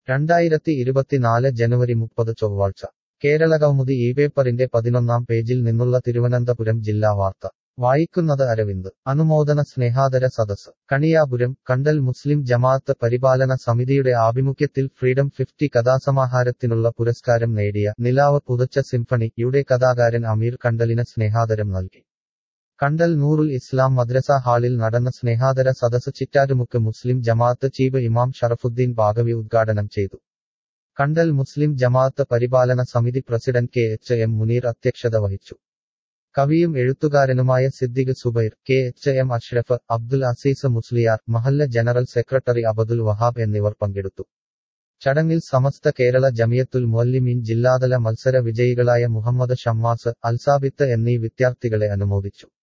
രണ്ടായിരത്തി ഇരുപത്തിനാല് ജനുവരി മുപ്പത് ചൊവ്വാഴ്ച കേരള കൗമുദി ഈ പേപ്പറിന്റെ പതിനൊന്നാം പേജിൽ നിന്നുള്ള തിരുവനന്തപുരം ജില്ലാ വാർത്ത വായിക്കുന്നത് അരവിന്ദ് അനുമോദന സ്നേഹാദര സദസ് കണിയാപുരം കണ്ടൽ മുസ്ലിം ജമാഅത്ത് പരിപാലന സമിതിയുടെ ആഭിമുഖ്യത്തിൽ ഫ്രീഡം ഫിഫ്റ്റി കഥാസമാഹാരത്തിനുള്ള പുരസ്കാരം നേടിയ നിലാവ് പുതച്ച സിംഫണി യുടെ കഥാകാരൻ അമീർ കണ്ടലിന് സ്നേഹാദരം നൽകി കണ്ടൽ നൂറുൽ ഇസ്ലാം മദ്രസ ഹാളിൽ നടന്ന സ്നേഹാദര സദസ് ചിറ്റാറ്റുമുക്ക് മുസ്ലിം ജമാഅത്ത് ചീഫ് ഇമാം ഷറഫുദ്ദീൻ ബാഗവി ഉദ്ഘാടനം ചെയ്തു കണ്ടൽ മുസ്ലിം Jamaat Paripalana Samithi president K H M Muneer അധ്യക്ഷത വഹിച്ചു കവിയും എഴുത്തുകാരനുമായ Siddique Zubair K H M Ashraf Abdul Azeez Musliyar മഹല്ല ജനറൽ സെക്രട്ടറി അബദുൽ വഹാബ് എന്നിവർ പങ്കെടുത്തു ചടങ്ങിൽ സമസ്ത കേരള ജമിയത്തുൽ മുഅല്ലിമീൻ ജില്ലാതല മത്സര വിജയികളായ മുഹമ്മദ് ഷമ്മാസ് അൽസാബിത്ത് എന്നീ വിദ്യാർത്ഥികളെ അനുമോദിച്ചു